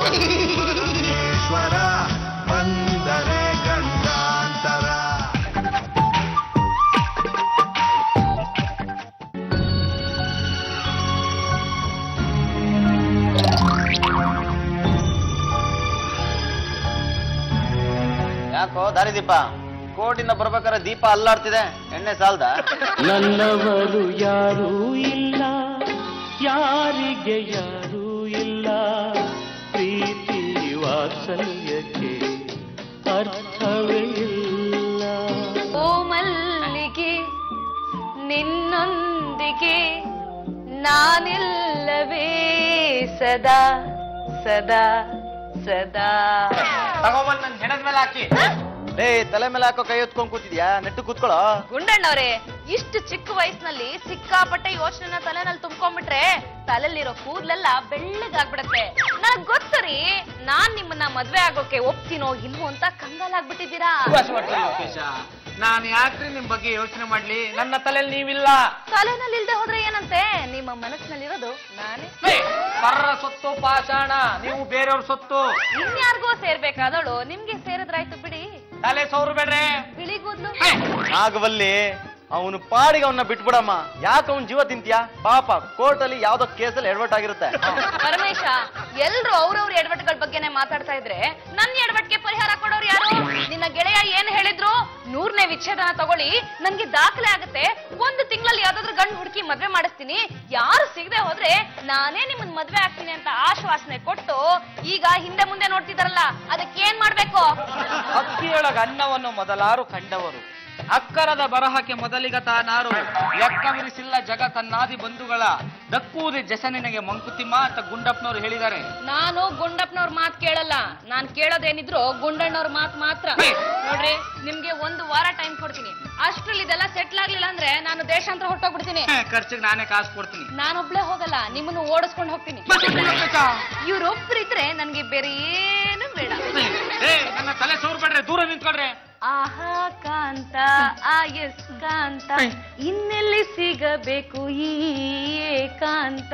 ಈಶ್ವರ ಬಂದರೆ ಗಂಡಾಂತರ ಯಾಕೋ ದಾರಿದೀಪ ಕೋಟಿಂದ ಬರ್ಬೇಕಾದ್ರೆ ದೀಪ ಅಲ್ಲಾಡ್ತಿದೆ ಎಣ್ಣೆ ಸಾಲ್ದ ನನ್ನವರು ಯಾರೂ ಇಲ್ಲ ಯಾರಿಗೆ ಯಾರೂ ಇಲ್ಲ ಪ್ರೀತಿ ವಾತ್ಸಲ್ಯಕ್ಕೆ ಅರ್ಥವೇ ಇಲ್ಲ ಓ ಮಲ್ಲಿಗೆ ನಿನ್ನೊಂದಿಗೆ ನಾನಿಲ್ಲವೇ ಸದಾ ಸದಾ ಸದಾ ತಗೊಬಂದ್ ನನ್ ಹೆಣದ ಮೇಲೆ ಹಾಕಿ ಲೇ ತಲೆ ಮೇಲೆ ಹಾಕೋ ಕೈ ಹೊತ್ಕೊಂಡ್ ಕೂತಿದ್ಯಾ ನೆಟ್ಟು ಕೂತ್ಕೊಳ್ಳೋ ಗುಂಡಣ್ಣವ್ರೆ ಇಷ್ಟು ಚಿಕ್ಕ ವಯಸ್ಸಿನಲ್ಲಿ ಸಿಕ್ಕಾಪಟ್ಟೆ ಯೋಚನೆನ ತಲೆನಲ್ಲಿ ತುಂಬ್ಕೊಂಡ್ಬಿಟ್ರೆ ತಲೆಲಿರೋ ಕೂದ್ಲೆಲ್ಲ ಬೆಳ್ಳಗಾಗ್ಬಿಡತ್ತೆ ನನಗ್ ಗೊತ್ತರಿ ನಾನ್ ನಿಮ್ಮನ್ನ ಮದ್ವೆ ಆಗೋಕೆ ಒಪ್ತೀನೋ ಇಲ್ವೋ ಅಂತ ಕಂಗಾಲಾಗ್ಬಿಟ್ಟಿದ್ದೀರಾ ನಾನು ಯಾಕ್ರಿ ನಿಮ್ ಬಗ್ಗೆ ಯೋಚನೆ ಮಾಡ್ಲಿ ನನ್ನ ತಲೆಯಲ್ಲಿ ನೀವಿಲ್ಲ ತಲೆನಲ್ಲಿ ಇಲ್ದೆ ಹೋದ್ರೆ ಏನಂತೆ ನಿಮ್ಮ ಮನಸ್ಸಿನಲ್ಲಿರೋದು ನಾನೇ ಪರ್ರ ಸೊತ್ತು ಪಾಷಾಣ ನೀವು ಬೇರೆಯವ್ರ ಸೊತ್ತು ಇನ್ಯಾರಿಗೋ ಸೇರ್ಬೇಕಾದವಳು ನಿಮ್ಗೆ ಸೇರಿದ್ರಾಯ್ತು ಬಿಡಿ ತಲೆ ಸೌರು ಬೇಡ್ರೆ ಬಿಳಿ ಕೂದ್ಲು ನಾಗವಲ್ಲಿ ಅವನು ಪಾಡಿಗೆ ಅವನ್ನ ಬಿಟ್ಬಿಡಮ್ಮ ಯಾಕೆ ಅವ್ನ ಜೀವ ತಿಂತ್ಯಾ ಪಾಪ ಕೋರ್ಟ್ ಅಲ್ಲಿ ಯಾವ್ದೋ ಕೇಸಲ್ಲಿ ಎಡ್ವರ್ಟ್ ಆಗಿರುತ್ತೆ ಪರಮೇಶ ಎಲ್ರು ಅವ್ರವ್ರ ಎಡವಟ್ಗಳ ಬಗ್ಗೆನೆ ಮಾತಾಡ್ತಾ ಇದ್ರೆ ನನ್ನ ಎಡವಟ್ಗೆ ಪರಿಹಾರ ಕೊಡೋರು ಯಾರು ನಿನ್ನ ಗೆಳೆಯ ಏನ್ ಹೇಳಿದ್ರು ನೂರನೇ ವಿಚ್ಛೇದನ ತಗೊಳ್ಳಿ ನನ್ಗೆ ದಾಖಲೆ ಆಗುತ್ತೆ ಒಂದು ತಿಂಗಳಲ್ಲಿ ಯಾವ್ದಾದ್ರು ಗಂಡು ಹುಡುಕಿ ಮದ್ವೆ ಮಾಡಿಸ್ತೀನಿ ಯಾರು ಸಿಗದೆ ಹೋದ್ರೆ ನಾನೇ ನಿಮ್ಮನ್ ಮದ್ವೆ ಆಗ್ತೀನಿ ಅಂತ ಆಶ್ವಾಸನೆ ಕೊಟ್ಟು ಈಗ ಹಿಂದೆ ಮುಂದೆ ನೋಡ್ತಿದಾರಲ್ಲ ಅದಕ್ಕೆ ಏನ್ ಮಾಡ್ಬೇಕು ಅಕ್ಕಿಯೊಳಗ ಅನ್ನವನ್ನು ಮೊದಲಾರು ಕಂಡವರು ಅಕ್ಕರದ ಬರಹಕ್ಕೆ ಮೊದಲಿಗ ತಾನಾರು ಲೆಕ್ಕವಿರಿಸಿಲ್ಲ ಜಗ ತನ್ನಾದಿ ಬಂಧುಗಳ ದಕ್ಕುವುದೇ ಜಸನಿನಗೆ ಮಂಕುತಿಮ್ಮ ಅಂತ ಗುಂಡಪ್ಪನವರು ಹೇಳಿದ್ದಾರೆ ನಾನು ಗುಂಡಪ್ಪನವ್ರ ಮಾತ್ ಕೇಳಲ್ಲ ನಾನ್ ಕೇಳೋದೇನಿದ್ರು ಗುಂಡಣ್ಣವ್ರ ಮಾತ್ ಮಾತ್ರ ನೋಡ್ರಿ ನಿಮ್ಗೆ ಒಂದು ವಾರ ಟೈಮ್ ಕೊಡ್ತೀನಿ ಅಷ್ಟ್ರಲ್ಲಿ ಇದೆಲ್ಲ ಸೆಟ್ಲ್ ಆಗ್ಲಿಲ್ಲ ಅಂದ್ರೆ ನಾನು ದೇಶಾಂತರ ಹೊರಟೋಗ್ಬಿಡ್ತೀನಿ ಖರ್ಚಿಗೆ ನಾನೇ ಕಾಸು ಕೊಡ್ತೀನಿ ನಾನೊಬ್ಳೆ ಹೋಗಲ್ಲ ನಿಮ್ಮನ್ನು ಓಡಿಸ್ಕೊಂಡು ಹೋಗ್ತೀನಿ ಇವ್ರೊಬ್ರಿದ್ರೆ ನನ್ಗೆ ಬೇರೆ ಏನು ಬೇಡ ಏ ನನ್ನ ತಲೆ ಸೋರ್ಬೇಡ್ರೆ ದೂರ ನಿಂತ್ಕೊಳ್ರೆ ಆಹಾ ಕಾಂತ ಆಯಸ್ ಕಾಂತ ಇನ್ನೆಲ್ಲಿ ಸಿಗಬೇಕು ಈ ಏಕಾಂತ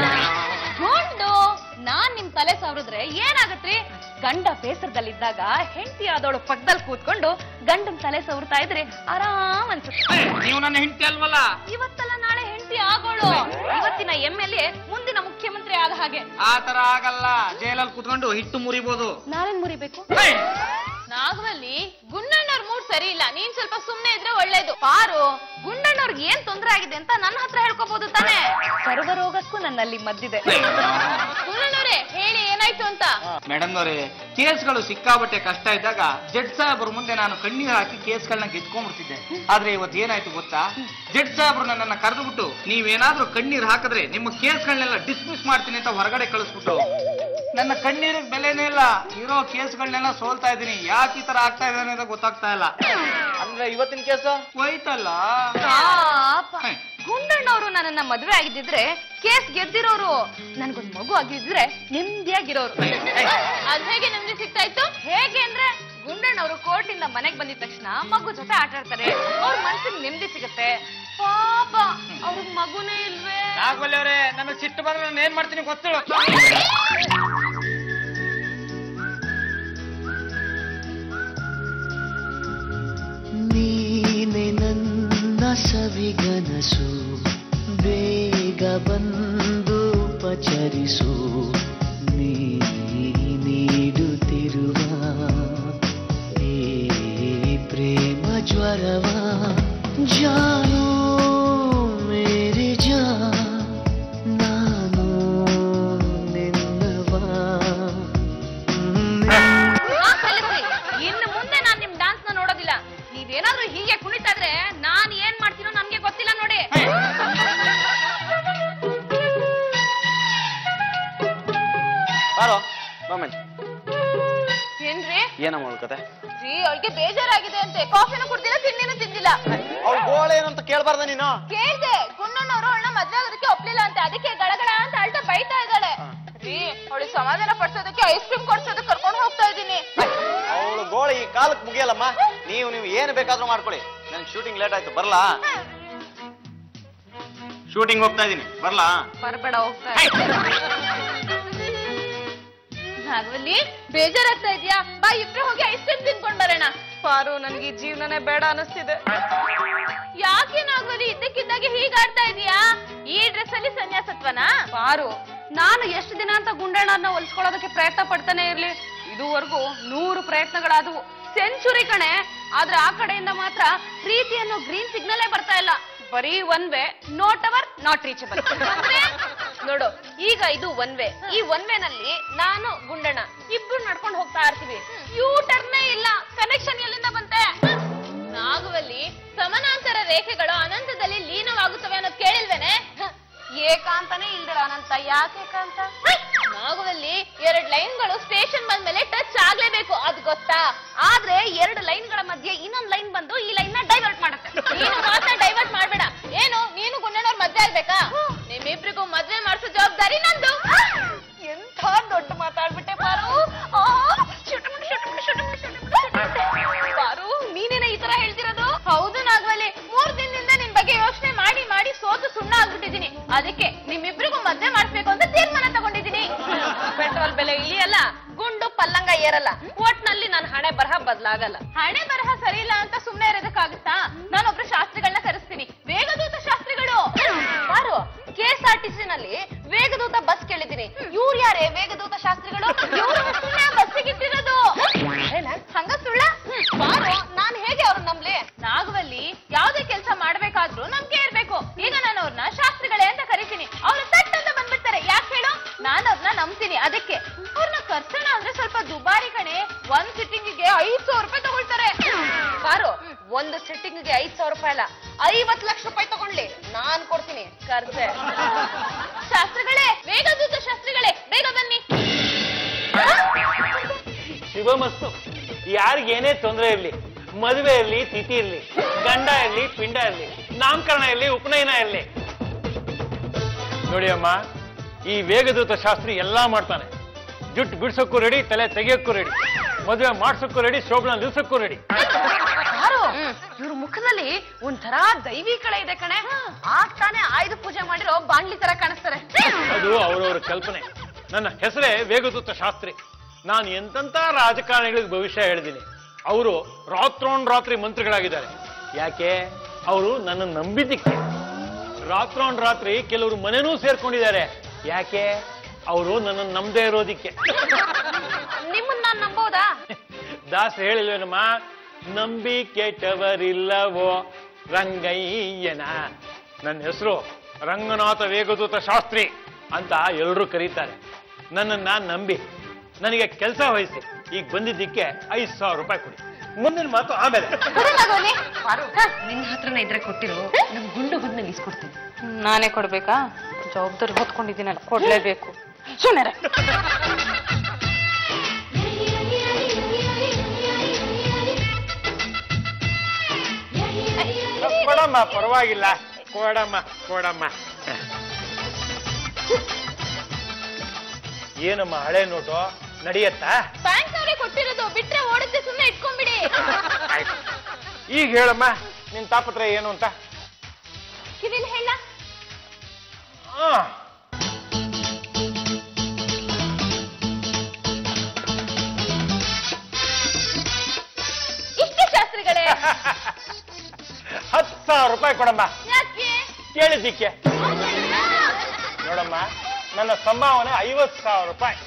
ಗುಂಡು ನಾನ್ ನಿಮ್ ತಲೆ ಸಾವಿರಿದ್ರೆ ಏನಾಗತ್ರಿ ಗಂಡ ಬೇಸರದಲ್ಲಿದ್ದಾಗ ಹೆಂಡತಿ ಆದವಳು ಪಕ್ಕದಲ್ಲಿ ಕೂತ್ಕೊಂಡು ಗಂಡನ್ ತಲೆ ಸವರ್ತಾ ಇದ್ರೆ ಆರಾಮ್ ಅನ್ಸುತ್ತೆ ನೀವು ನನ್ನ ಹೆಂಡತಿ ಅಲ್ವಲ್ಲ ಇವತ್ತಲ್ಲ ನಾಳೆ ಹೆಂಡತಿ ಆಗೋಳು ಇವತ್ತಿನ ಎಂ ಎಲ್ ಎ ಮುಂದಿನ ಮುಖ್ಯಮಂತ್ರಿ ಆದ ಹಾಗೆ ಆ ತರ ಆಗಲ್ಲ ಜೈಲಲ್ಲಿ ಕುತ್ಕೊಂಡು ಹಿಟ್ಟು ಮುರಿಬೋದು ನಾವೇನ್ ಮುರಿಬೇಕು ನಾಗವಲ್ಲಿ ಗುಂಡಣ್ಣವ್ರ ಮೂಡ್ ಸರಿ ಇಲ್ಲ ನೀನ್ ಸ್ವಲ್ಪ ಸುಮ್ನೆ ಇದ್ರೆ ಒಳ್ಳೇದು ಪಾರು ಗುಂಡಣ್ಣವ್ರಿಗೆ ಏನ್ ತೊಂದ್ರೆ ಆಗಿದೆ ಅಂತ ನನ್ನ ಹತ್ರ ಹೇಳ್ಕೋಬಹುದು ತಾನೇ ಸರ್ವರೋಗಕ್ಕೂ ನನ್ನಲ್ಲಿ ಮದ್ದಿದೆ ಗುಂಡಣ್ಣವ್ರೆ ಹೇಳಿ ಏನಾಯ್ತು ಅಂತ ಮೇಡಮ್ ಅವರೇ ಕೇಸ್ಗಳು ಸಿಕ್ಕಾಬಟ್ಟೆ ಕಷ್ಟ ಇದ್ದಾಗ ಜಡ್ ಸಾಹೇಬ್ರ ಮುಂದೆ ನಾನು ಕಣ್ಣೀರು ಹಾಕಿ ಕೇಸ್ಗಳನ್ನ ಗೆದ್ಕೊಂಡ್ಬಿಡ್ತಿದ್ದೆ ಆದ್ರೆ ಇವತ್ತು ಏನಾಯ್ತು ಗೊತ್ತಾ ಜಡ್ ಸಾಹೇಬ್ರು ನನ್ನನ್ನ ಕರೆದುಬಿಟ್ಟು ನೀವೇನಾದ್ರೂ ಕಣ್ಣೀರು ಹಾಕಿದ್ರೆ ನಿಮ್ಮ ಕೇಸ್ಗಳನ್ನೆಲ್ಲ ಡಿಸ್ಮಿಸ್ ಮಾಡ್ತೀನಿ ಅಂತ ಹೊರಗಡೆ ಕಳಿಸ್ಬಿಟ್ಟು ನನ್ನ ಕಣ್ಣೀರಿಗೆ ಬೆಲೆನೇ ಇಲ್ಲ ಇರೋ ಕೇಸ್ಗಳನ್ನೆಲ್ಲ ಸೋಲ್ತಾ ಇದ್ದೀನಿ ಯಾಕೆ ಈ ತರ ಆಗ್ತಾ ಇದೆ ಅನ್ನೋದು ಗೊತ್ತಾಗ್ತಾ ಇಲ್ಲ ಅಂದ್ರೆ ಇವತ್ತಿನ ಕೇಸ ಹೋಯ್ತಲ್ಲ ಪಾಪ ಗುಂಡಣ್ಣವರು ನನ್ನನ್ನ ಮದ್ವೆ ಆಗಿದ್ದಿದ್ರೆ ಕೇಸ್ ಗೆದ್ದಿರೋರು ನನ್ಗೊಂದ್ ಮಗು ಆಗಿದ್ರೆ ನೆಮ್ಮದಿಯಾಗಿರೋರು ಅದ್ ಹೇಗೆ ನೆಮ್ಮದಿ ಸಿಗ್ತಾ ಇತ್ತು ಹೇಗೆ ಅಂದ್ರೆ ಗುಂಡಣ್ಣವರು ಕೋರ್ಟ್ ಇಂದ ಮನೆಗ್ ಬಂದಿದ ತಕ್ಷಣ ಮಗು ಜೊತೆ ಆಟ ಆಡ್ತಾರೆ ಅವ್ರ ಮನ್ಸಿಗೆ ನೆಮ್ಮದಿ ಸಿಗುತ್ತೆ ಪಾಪ ಅವ್ರಿಗೆ ಮಗುನೇ ಇಲ್ವೇ ನಾಗವಲ್ಲಿ ಅವರೇ ನನ್ನ ಸಿಟ್ಟು ಬಂದ್ರೆ ನಾನು ಏನ್ ಮಾಡ್ತೀನಿ ಗೊತ್ತಿಲ್ಲ ನೀನೆ ನನ್ನ ಸವಿಗನಸು ಬೇಗ ಬಂದು ಪಚರಿಸು ನೀ ನೀಡುತ್ತಿರುವ ಈ ಪ್ರೇಮ ಜ್ವರವ ಜಾನು ಮೇರೆ ಜಾ ನಾನು ನಿನ್ನವಾ ಆ, ಕಲಿಸ್ರಿ. ಇನ್ನು ಮುಂದೆ ನಾನ್ ನಿಮ್ ಡಾನ್ಸ್ ನ ನೋಡೋದಿಲ್ಲ ನೀವೇನಾದ್ರೂ ಹೀಗೆ ಕುಣಿತಾ ಇದ್ರೆ ನಾನ್ ಏನ್ ಮಾಡ್ತೀನೋ ನನ್ಗೆ ಗೊತ್ತಿಲ್ಲ ನೋಡಿ ಬಾರೋ ಮೊಮೆಂಟ್ ಏನ್ರಿ ಏನಮ್ಮ ಅವಳ ಕತೆ ಜೀ ಅವಳಿಗೆ ಬೇಜಾರಾಗಿದೆ ಅಂತೆ ಕಾಫಿನೂ ಕುಡ್ದಿಲ್ಲ ತಿಂಡಿನೂ ತಿಂದಿಲ್ಲ ಅವ್ಳ ಗೋಳ ಏನು ಅಂತ ಕೇಳ್ಬಾರ್ದ ನೀನು ಕೇಳ್ದೆ ಗುಂಡಣ್ಣವರು ಅವಳನ್ನ ಮದ್ವೆ ಆಗೋದಕ್ಕೆ ಒಪ್ಲಿಲ್ಲ ಅಂತೆ ಅದಕ್ಕೆ ಗಳಗಳ ಅಂತ ಅಳ್ತಾ ಬೈತಾ ಇದ್ದಾಳೆ ರೀ ಅವಳಿಗೆ ಸಮಾಧಾನ ಪಡಿಸೋದಕ್ಕೆ ಐಸ್ ಕ್ರೀಮ್ ಕೊಡ್ಸೋದಕ್ಕೆ ಕರ್ಕೊಂಡು ಹೋಗ್ತಾ ಇದ್ದೀನಿ ಅವಳು ಗೋಳ ಈ ಕಾಲಕ್ಕೆ ಮುಗಿಯಲ್ಲಮ್ಮ ನೀವು ನೀವು ಏನು ಬೇಕಾದ್ರೂ ಮಾಡ್ಕೊಳ್ಳಿ ನನ್ಗೆ ಶೂಟಿಂಗ್ ಲೇಟ್ ಆಯ್ತು ಬರ್ಲಾ ಶೂಟಿಂಗ್ ಹೋಗ್ತಾ ಇದೀನಿ ಬರ್ಲಾ ಬರ್ಬೇಡ ಹೋಗ್ತಾ ನಾಗವಲ್ಲಿ ಬೇಜಾರಾಗ್ತಾ ಇದ್ಯಾ ಬಾ ಇಬ್ರು ಹೋಗಿ ಐಸ್ ಕ್ರೀಮ್ ತಿನ್ಕೊಂಡ್ ಬರೋಣ ಪಾರು ನನ್ಗೆ ಈ ಜೀವನನೇ ಬೇಡ ಅನಿಸ್ತಿದೆ ಯಾಕೆ ನಾಗವಲ್ಲಿ ಇದ್ದಕ್ಕಿದ್ದಾಗೆ ಹೀಗಾಡ್ತಾ ಇದೀಯಾ ಈ ಡ್ರೆಸ್ ಅಲ್ಲಿ ಸನ್ಯಾಸತ್ವನಾ ಪಾರು ನಾನು ಎಷ್ಟು ದಿನ ಅಂತ ಗುಂಡಣ್ಣನ ಹೊಲ್ಸ್ಕೊಳ್ಳೋದಕ್ಕೆ ಪ್ರಯತ್ನ ಪಡ್ತಾನೆ ಇರ್ಲಿ ಇದುವರೆಗೂ ನೂರು ಪ್ರಯತ್ನಗಳಾದವು ಸೆಂಚುರಿ ಕಣೆ ಆದ್ರೆ ಆ ಕಡೆಯಿಂದ ಮಾತ್ರ ಪ್ರೀತಿ ಅನ್ನೋ ಗ್ರೀನ್ ಸಿಗ್ನಲೇ ಬರ್ತಾ ಇಲ್ಲ ಬರೀ ಒನ್ ವೇ ನೋಟ್ ಅವರ್ ನಾಟ್ ರೀಚಬಲ್ ಅಂದ್ರೆ ನೋಡು ಈಗ ಇದು ಒನ್ ವೇ ಈ ಒನ್ ವೇ ನಲ್ಲಿ ನಾನು ಗುಂಡಣ್ಣ ಇಬ್ರು ನಡ್ಕೊಂಡು ಹೋಗ್ತಾ ಇರ್ತೀವಿ ಯೂ ಟರ್ನೇ ಇಲ್ಲ ಕನೆಕ್ಷನ್ ಎಲ್ಲಿಂದ ಬಂತೆ ನಾಗುವಲ್ಲಿ ಸಮಾನಾಂತರ ರೇಖೆಗಳು ಅನಂತದಲ್ಲಿ ಲೀನವಾಗುತ್ತವೆ ಅನ್ನೋದು ಕೇಳಿಲ್ವೇನೆ ಹ, ಏಕಾಂತನೇ ಇಲ್ದಿರ ಅನಂತ ಯಾಕೆ ಏಕಾಂತ ನಾಗುವಲ್ಲಿ ಎರಡ್ ಲೈನ್ಗಳು ಸ್ಟೇಷನ್ ಬಂದ್ಮೇಲೆ ಟಚ್ ಆಗ್ಲೇಬೇಕು ಅದ್ ಗೊತ್ತಾ ಆದ್ರೆ ಎರಡು ಲೈನ್ಗಳ ಮಧ್ಯೆ ಇನ್ನೊಂದ್ ಲೈನ್ ಬಂದು ಈ ಲೈನ್ ನ ಡೈವರ್ಟ್ ಮಾಡುತ್ತೆ ನೀನು ಮಾತ್ರ ಡೈವರ್ಟ್ ಮಾಡ್ಬೇಡ ಏನು ನೀನು ಗುಂಡನವ್ರ ಮದ್ವೆ ಆಗ್ಬೇಕಾ ನಿಮ್ಮಿಬ್ರಿಗೂ ಮದ್ವೆ ಮಾಡಿಸೋ ಜವಾಬ್ದಾರಿ ನಂದು ಎಂಥ ದೊಡ್ಡ ಮಾತಾಡ್ಬಿಟ್ಟೆ ಪಾರು ಆ, ಶುಟುಮುಟು, ಶುಟುಮುಟು, ಶುಟುಮುಟು, ಶುಟುಮುಟು, ಶುಟುಮುಟು. ಪಾರು ನೀನೇನ ಈ ತರ ಹೇಳ್ತಿರೋದು ಹೌದು ನಾಗವಲ್ಲಿ ಮೂರ್ ದಿನದಿಂದ ನಿನ್ ಬಗ್ಗೆ ಯೋಚನೆ ಮಾಡಿ ಮಾಡಿ ಸೋತು ಸುಣ್ಣ ಆಗ್ಬಿಟ್ಟಿದೀನಿ ಅದಕ್ಕೆ ನಿಮ್ಮಿಬ್ರಿಗೂ ಮದ್ವೆ ಮಾಡಿಸ್ಬೇಕು ಅಂತ ತೀರ್ಮಾನ ತಗೊಂಡಿದೀನಿ ಪೆಟ್ರೋಲ್ ಬೆಲೆ ಇಳಿಯಲ್ಲ ಗುಂಡು ಪಲ್ಲಂಗ ಏರಲ್ಲ ಒಟ್ನಲ್ಲಿ ನನ್ನ ಹಣೆ ಬರಹ ಬದಲಾಗಲ್ಲ ಹಣೆ ಬರಹ ಸರಿ ಇಲ್ಲ ಅಂತ ಸುಮ್ನೆ ಇರೋದಕ್ಕಾಗುತ್ತಾ ನಾನೊಬ್ರು ಶಾಸ್ತ್ರಿಗಳನ್ನ ಕರೆಸ್ತೀನಿ ವೇಗದೂತ ಶಾಸ್ತ್ರಿಗಳು ಬಾರು K S R T C ನಲ್ಲಿ ವೇಗದೂತ ಬಸ್ ಕೇಳಿದ್ದೀನಿ ಇವ್ರು ಯಾರೇ ವೇಗದೂತ ಶಾಸ್ತ್ರಿಗಳು ಇವ್ರು ಬಸ್ಸಿಗೆ ಇಟ್ಟಿರೋದು ಹಂಗ ಸುಳ್ಳ ಬಾರು ನಾನ್ ಹೇಗೆ ಅವ್ರು ನಂಬ್ಲಿ ನಾಗವಲ್ಲಿ ಯಾವ್ದೇ ಕೆಲಸ ಮಾಡ್ಬೇಕಾದ್ರೂ ನಂಬಿಕೆ ಇರ್ಬೇಕು ಈಗ ನಾನು ಅವ್ರನ್ನ ಶಾಸ್ತ್ರಿಗಳೇ ಅಂತ ಕರಿತೀನಿ ಅವ್ರು ತಟ್ ಅಂತ ಬಂದ್ಬಿಡ್ತಾರೆ ಯಾಕೆ ಹೇಳು ನಾನು ಅವ್ರನ್ನ ನಂಬ್ತೀನಿ ಅದಕ್ಕೆ ಅವ್ರನ್ನ ಕರ್ಸೋಣ ಅಂದ್ರೆ ಸ್ವಲ್ಪ ದುಬಾರಿ ಕಣೆ ಒಂದ್ ಸಿಟ್ಟಿಂಗಿಗೆ ಐದ್ ಸಾವಿರ ರೂಪಾಯಿ ತಗೊಳ್ತಾರೆ ಬಾರು ಒಂದು ಸಿಟ್ಟಿಂಗ್ಗೆ ಐದ್ ಸಾವಿರ ರೂಪಾಯಿ ಅಲ್ಲ ಐವತ್ ಲಕ್ಷ ರೂಪಾಯಿ ತಗೊಂಡ್ಲಿ ನಾನ್ ಕೊಡ್ತೀನಿ ಕರ್ಸೆ ಶಾಸ್ತ್ರಿಗಳೇ ವೇಗದೂತ ಶಾಸ್ತ್ರಿಗಳೇ ಬೇಗ ಬನ್ನಿ ಶುಭಮಸ್ತು ಯಾರಿಗೆ ಏನೇ ತೊಂದರೆ ಇರ್ಲಿ ಮದುವೆ ಇರ್ಲಿ ತಿಥಿ ಇರ್ಲಿ ಗಂಡ ಇರ್ಲಿ ಪಿಂಡ ಇರ್ಲಿ ನಾಮಕರಣ ಇರ್ಲಿ ಉಪನಯನ ಇರ್ಲಿ ನೋಡಿ ಅಮ್ಮ ಈ ವೇಗದೂತ ಶಾಸ್ತ್ರಿ ಎಲ್ಲಾ ಮಾಡ್ತಾನೆ ಜುಟ್ಟು ಬಿಡ್ಸೋಕ್ಕೂ ರೆಡಿ ತಲೆ ತೆಗಿಯೋಕ್ಕೂ ರೆಡಿ ಮದುವೆ ಮಾಡ್ಸೋಕ್ಕೂ ರೆಡಿ ಶೋಭನ ನಿಲ್ಸೋಕ್ಕೂ ರೆಡಿ ಯಾರು ಇವ್ರ ಮುಖದಲ್ಲಿ ಒಂಥರ ದೈವಿ ಕಳೆ ಇದೆ ಕಣೆ ಆಗ್ತಾನೆ ಆಯುಧ ಪೂಜೆ ಮಾಡಿರೋ ಬಾಂಡ್ಲಿ ತರ ಕಾಣಿಸ್ತಾರೆ ಅದು ಅವರವರ ಕಲ್ಪನೆ ನನ್ನ ಹೆಸರೇ ವೇಗದೂತ ಶಾಸ್ತ್ರಿ ನಾನು ಎಂತೆಂಥ ರಾಜಕಾರಣಿಗಳಿಗೆ ಭವಿಷ್ಯ ಹೇಳಿದ್ದೀನಿ ಅವರು ರಾತ್ರೋನ್ ರಾತ್ರಿ ಮಂತ್ರಿಗಳಾಗಿದ್ದಾರೆ ಯಾಕೆ ಅವರು ನನ್ನ ನಂಬಿದ್ದಕ್ಕೆ ರಾತ್ರೋನ್ ರಾತ್ರಿ ಕೆಲವರು ಮನೆನೂ ಸೇರ್ಕೊಂಡಿದ್ದಾರೆ ಯಾಕೆ ಅವರು ನನ್ನ ನಂಬದೇ ಇರೋದಿಕ್ಕೆ ನಿಮ್ಮನ್ನ ನಾನ್ ನಂಬೋದಾ ದಾಸ ಹೇಳಿಲ್ವೇನಮ್ಮ ನಂಬಿ ಕೆಟ್ಟವರಿಲ್ಲವೋ ರಂಗಯ್ಯನ ನನ್ನ ಹೆಸರು ರಂಗನಾಥ ವೇಗದೂತ ಶಾಸ್ತ್ರಿ ಅಂತ ಎಲ್ಲರೂ ಕರೀತಾರೆ ನನ್ನನ್ನ ನಂಬಿ ನನಗೆ ಕೆಲಸ ವಹಿಸಿ ಈಗ ಬಂದಿದ್ದಕ್ಕೆ ಐದು ಸಾವಿರ ರೂಪಾಯಿ ಕೊಡಿ ಮುಂದಿನ ಮಾತು ಆಮೇಲೆ ನಿನ್ನ ಹತ್ರನೇ ಇದ್ರೆ ಕೊಟ್ಟಿರೋ ನಮ್ ಗುಂಡು ಗುಂಡು ಇಸ್ಕೊಡ್ತೀನಿ ನಾನೇ ಕೊಡ್ಬೇಕಾ ಜವಾಬ್ದಾರಿ ಹೊತ್ಕೊಂಡಿದ್ದೀನಲ್ಲ ಕೊಡ್ಲೇಬೇಕು ಸುಮ್ಮನೆ ಕೊಡಮ್ಮ ಪರವಾಗಿಲ್ಲ ಕೊಡಮ್ಮ ಕೊಡಮ್ಮ ಏನಮ್ಮ ಹಳೆ ನೋಟು ನಡೆಯತ್ತಾ ಬ್ಯಾಂಕ್ ಅವರೇ ಕೊಟ್ಟಿರೋದು ಬಿಟ್ರೆ ಓಡುತ್ತೆ ಸುಮ್ಮನೆ ಇಟ್ಕೊಂಡ್ಬಿಡಿ ಆಯ್ತು ಈಗ ಹೇಳಮ್ಮ ನಿನ್ ತಾಪತ್ರ ಏನು ಅಂತ ಕಿವಿಲ್ ಹೇಳ ಆ. ಇಷ್ಟೇ ಶಾಸ್ತ್ರಿಗಳೇ ಹತ್ತು ಸಾವಿರ ರೂಪಾಯಿ ಕೊಡಮ್ಮ ಯಾಕೆ ಕೇಳಿದ್ದಕ್ಕೆ ನೋಡಮ್ಮ ನನ್ನ ಸಂಭಾವನೆ ಐವತ್ತು ಸಾವಿರ ರೂಪಾಯಿ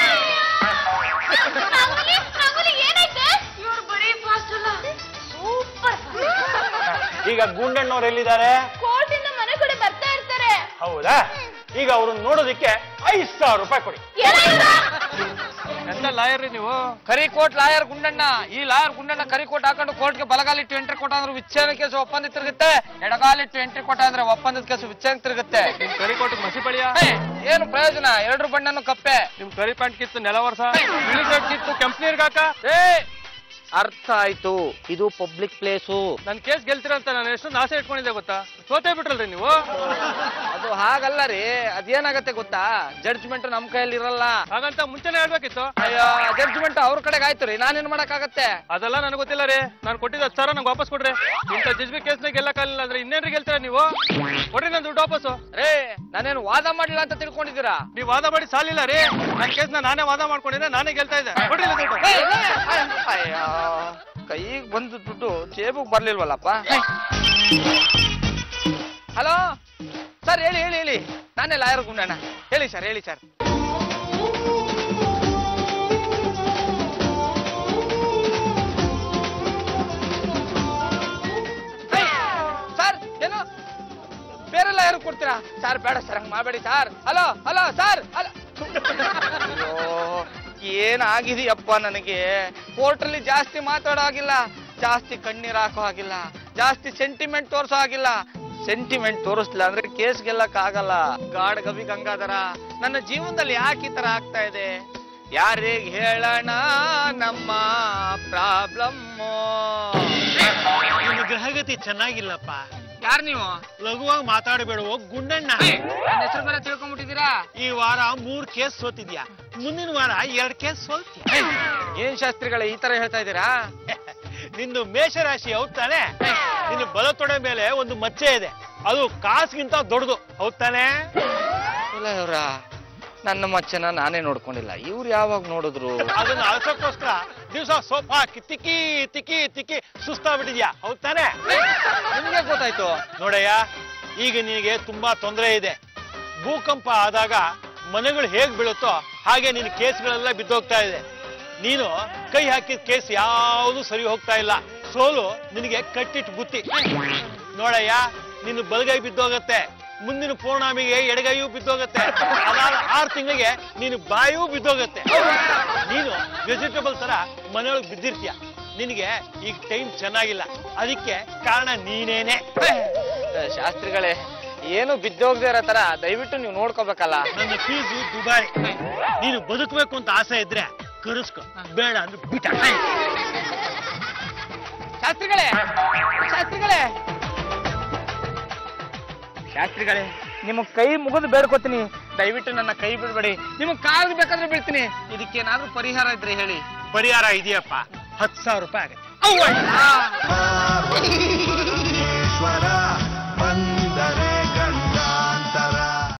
ಮಾಮೂಲಿ ಮಾಮೂಲಿ ಏನಾಯ್ತು ಇವ್ರು ಬರೀ ಫಾಸ್ಟ್ ಅಲ್ಲ ಸೂಪರ್ ಈಗ ಗುಂಡಣ್ಣವ್ರು ಎಲ್ಲಿದ್ದಾರೆ ಕೋರ್ಟಿಂದ ಮನೆ ಕಡೆ ಬರ್ತಾ ಇರ್ತಾರೆ ಹೌದಾ ಈಗ ಅವ್ರನ್ನ ನೋಡೋದಿಕ್ಕೆ ಐದು ಸಾವಿರ ರೂಪಾಯಿ ಕೊಡಿ ಎಂತ ಲಾಯರ್ ನೀವು ಕರಿ ಕೋಟ್ ಲಾಯರ್ ಗುಂಡಣ್ಣ ಈ ಲಾಯರ್ ಗುಂಡಣ್ಣ ಕರಿ ಕೋಟ್ ಹಾಕೊಂಡು ಕೋರ್ಟ್ಗೆ ಬಲಗಾಲಿಟ್ಟು ಎಂಟ್ರಿ ಕೊಟ್ಟ ಅಂದ್ರೆ ವಿಚಾರಣೆ ಕೇಸು ಒಪ್ಪಂದ ತಿರುಗುತ್ತೆ ಎಡಗಾಲಿಟ್ಟು ಎಂಟ್ರಿ ಕೊಟ್ಟ ಅಂದ್ರೆ ಒಪ್ಪಂದದ ಕೇಸು ವಿಚಾರಣೆ ತಿರುಗುತ್ತೆ ಕರಿ ಕೊಟ್ಟು ಮಸಿ ಬಳಿಯ ಹೇ, ಏನು ಪ್ರಯೋಜನ ಎರಡ್ರ ಬಣ್ಣನು ಕಪ್ಪೆ ನಿಮ್ ಕರಿ ಪ್ಯಾಂಟ್ ಕಿತ್ತು ನೆಲ ವರ್ಷ ಬಿಳಿ ಶರ್ಟ್ ಕಿತ್ತು ಕೆಂಪು ನೀರ್ಗಾಕ ಏ ಅರ್ಥ ಆಯ್ತು ಇದು ಪಬ್ಲಿಕ್ ಪ್ಲೇಸು ನನ್ ಕೇಸ್ ಗೆಲ್ತೀರ ಅಂತ ನಾನು ಎಷ್ಟು ಆಸೆ ಇಟ್ಕೊಂಡಿದ್ದೆ ಗೊತ್ತಾ ಸೋತೇ ಬಿಟ್ರಲ್ರಿ ನೀವು ಅದು ಹಾಗಲ್ಲ ರೀ ಅದೇನಾಗತ್ತೆ ಗೊತ್ತಾ ಜಡ್ಜ್ಮೆಂಟ್ ನಮ್ ಕೈಯಲ್ಲಿ ಇರಲ್ಲ ಹಾಗಂತ ಮುಂಚೆನೆ ಹೇಳ್ಬೇಕಿತ್ತು ಅಯ್ಯೋ ಜಡ್ಜ್ಮೆಂಟ್ ಅವ್ರ ಕಡೆಗೆ ಆಯ್ತು ರೀ ನಾನೇನ್ ಮಾಡಕ್ಕಾಗತ್ತೆ ಅದೆಲ್ಲ ನನಗೆ ಗೊತ್ತಿಲ್ಲ ರೀ ನಾನು ಕೊಟ್ಟಿದ್ದ ಹತ್ತು ಸಾವಿರ ನಂಗೆ ವಾಪಸ್ ಕೊಡ್ರಿ ಇಂಥ ಜಜ್ಬಿ ಕೇಸ್ನ ಗೆಲ್ಲಕ್ಕಾಗಲಿಲ್ಲ ಅಂದ್ರೆ ಇನ್ನೇನ್ರಿ ಗೆಲ್ತೀರ ನೀವು ಕೊಡ್ರಿ ನನ್ನ ದುಡ್ಡು ವಾಪಸ್ಸು ರೇ ನಾನೇನು ವಾದ ಮಾಡ್ಲಿಲ್ಲ ಅಂತ ತಿಳ್ಕೊಂಡಿದ್ದೀರಾ ನೀವು ವಾದ ಮಾಡಿ ಸಾಲಿಲ್ಲ ರೀ ನನ್ನ ಕೇಸ್ನ ನಾನೇ ವಾದ ಮಾಡ್ಕೊಂಡಿದ್ದೆ ನಾನೇ ಗೆಲ್ತಾ ಇದ್ದೆ ಕೊಡ್ರಿ ಇಲ್ಲಿ ದುಡ್ಡು ಏ, ಏ, ಅಯ್ಯೋ ಕೈಗೆ ಬಂದು ದುಡ್ಡು ಜೇಬುಗ್ ಬರ್ಲಿಲ್ವಲ್ಲಪ್ಪ ಹಲೋ ಸರ್ ಹೇಳಿ ಹೇಳಿ ಹೇಳಿ ನಾನೇ ಲಾಯರ್ ಗುಂಡಣ್ಣ ಹೇಳಿ ಸರ್ ಹೇಳಿ ಸರ್ ಸರ್ ಏನು ಬೇರೆ ಲಾಯರ್ ಕೊಡ್ತೀರಾ ಸರ್ ಬೇಡ ಸರ್ ಹಂಗ್ ಮಾಡಬೇಡಿ sir hello hello sir hello ಅಯ್ಯೋ ಏನಾಗಿದೆಯಪ್ಪ ನನಗೆ ಕೋರ್ಟಲ್ಲಿ ಜಾಸ್ತಿ ಮಾತಾಡೋ ಆಗಿಲ್ಲ ಜಾಸ್ತಿ ಕಣ್ಣೀರ್ ಹಾಕೋ ಆಗಿಲ್ಲ ಜಾಸ್ತಿ ಸೆಂಟಿಮೆಂಟ್ ತೋರ್ಸೋ ಆಗಿಲ್ಲ ಸೆಂಟಿಮೆಂಟ್ ತೋರಿಸ್ಲಿಲ್ಲ ಅಂದ್ರೆ ಕೇಸ್ ಗೆಲ್ಲಕ್ ಆಗಲ್ಲ ಗಾಡ್ ಗವಿ ಗಂಗಾಧರ ನನ್ನ ಜೀವನದಲ್ಲಿ ಯಾಕೆ ಈ ತರ ಆಗ್ತಾ ಇದೆ ಯಾರಿಗೆ ಹೇಳೋಣ ನಮ್ಮ ಪ್ರಾಬ್ಲಮ್ ನಿನ್ನ ಗ್ರಹಗತಿ ಚೆನ್ನಾಗಿಲ್ಲಪ್ಪ ಯಾರು ನೀವು ಲಘುವಾಗಿ ಮಾತಾಡಬೇಡುವ ಗುಂಡಣ್ಣ ನನ್ನ ಹೆಸರು ಬೇರೆ ತಿಳ್ಕೊಂಡ್ಬಿಟ್ಟಿದ್ದೀರಾ ಈ ವಾರ ಮೂರ್ ಕೇಸ್ ಸೋತಿದ್ಯಾ ಮುಂದಿನ ವಾರ ಎರಡ್ ಕೇಸ್ ಸೋಲ್ತೀಯ ಏನ್ ಶಾಸ್ತ್ರಿಗಳೇ ಈ ತರ ಹೇಳ್ತಾ ಇದ್ದೀರಾ ನಿಂದು ಮೇಷರಾಶಿ ಹೌದ್ ತಾನೆ ನಿನ್ನ ಬಲ ತೊಡೆ ಮೇಲೆ ಒಂದು ಮಚ್ಚೆ ಇದೆ ಅದು ಕಾಸ್ಗಿಂತ ದೊಡ್ಡದು ಹೌದ್ ತಾನೆ ಇಲ್ಲ ಇವ್ರ ನನ್ನ ಮಚ್ಚನ ನಾನೇ ನೋಡ್ಕೊಂಡಿಲ್ಲ ಇವ್ರು ಯಾವಾಗ ನೋಡಿದ್ರು ಅದನ್ನ ಅಳಸಕ್ಕೋಸ್ಕರ ದಿವಸ ಸೋಫಾ ಹಾಕಿ ತಿಕ್ಕಿ ತಿಕ್ಕಿ ತಿಕ್ಕಿ ಸುಸ್ತಾಗ್ಬಿಟ್ಟಿದ್ಯಾ ಹೌದ್ ತಾನೆ ನಿಮ್ಗೆ ಗೊತ್ತಾಯ್ತು ನೋಡಯ್ಯ ಈಗ ನಿನಗೆ ತುಂಬಾ ತೊಂದರೆ ಇದೆ ಭೂಕಂಪ ಆದಾಗ ಮನೆಗಳು ಹೇಗ್ ಬೀಳುತ್ತೋ ಹಾಗೆ ನಿನ್ನ ಕೇಸ್ಗಳೆಲ್ಲ ಬಿದ್ದೋಗ್ತಾ ಇದೆ ನೀನು ಕೈ ಹಾಕಿದ ಕೇಸ್ ಯಾವುದು ಸರಿ ಹೋಗ್ತಾ ಇಲ್ಲ ಸೋಲು ನಿನಗೆ ಕಟ್ಟಿಟ್ಟು ಬುತ್ತಿ ನೋಡಯ್ಯ ನಿನ್ನ ಬಲಗೈ ಬಿದ್ದೋಗತ್ತೆ ಮುಂದಿನ ಪೌರ್ಣಮಿಗೆ ಎಡಗೈಯೂ ಬಿದ್ದೋಗತ್ತೆ ಅದಾದ ಆರು ತಿಂಗಳಿಗೆ ನೀನು ಬಾಯೂ ಬಿದ್ದೋಗತ್ತೆ ನೀನು ವೆಜಿಟೇಬಲ್ ತರ ಮನೆಯೊಳಗೆ ಬಿದ್ದಿರ್ತೀಯ ನಿನಗೆ ಈಗ ಟೈಮ್ ಚೆನ್ನಾಗಿಲ್ಲ ಅದಕ್ಕೆ ಕಾರಣ ನೀನೇನೆ ಏ, ಶಾಸ್ತ್ರಿಗಳೇ ಏನು ಬಿದ್ದೋಗದೆ ಇರೋ ತರ ದಯವಿಟ್ಟು ನೀವು ನೋಡ್ಕೋಬೇಕಲ್ಲ ನನ್ನ ಫೀಸು ದುಬಾರಿ ನೀನು ಬದುಕಬೇಕು ಅಂತ ಆಸೆ ಇದ್ರೆ ಕರೆಸ್ಕೊ ಬೇಡ ಅಂದ್ರೆ ಬಿಟ್ಟ ಶಾಸ್ತ್ರಿಗಳೇ ಶಾಸ್ತ್ರಿಗಳೇ ಶಾಸ್ತ್ರಿಗಳೇ ನಿಮ್ಮ ಕೈ ಮುಗಿದು ಬೇಡ್ಕೋತೀನಿ ದಯವಿಟ್ಟು ನನ್ನ ಕೈ ಬಿಡ್ಬೇಡಿ ನಿಮಗೆ ಕಾಲು ಬೇಕಾದ್ರೆ ಬೀಳ್ತೀನಿ ಇದಕ್ಕೇನಾದ್ರೂ ಪರಿಹಾರ ಇದ್ರೆ ಹೇಳಿ ಪರಿಹಾರ ಇದೆಯಪ್ಪ ಹತ್ತು ಸಾವಿರ ರೂಪಾಯಿ ಆಗತ್ತೆ ಅವ್ವ!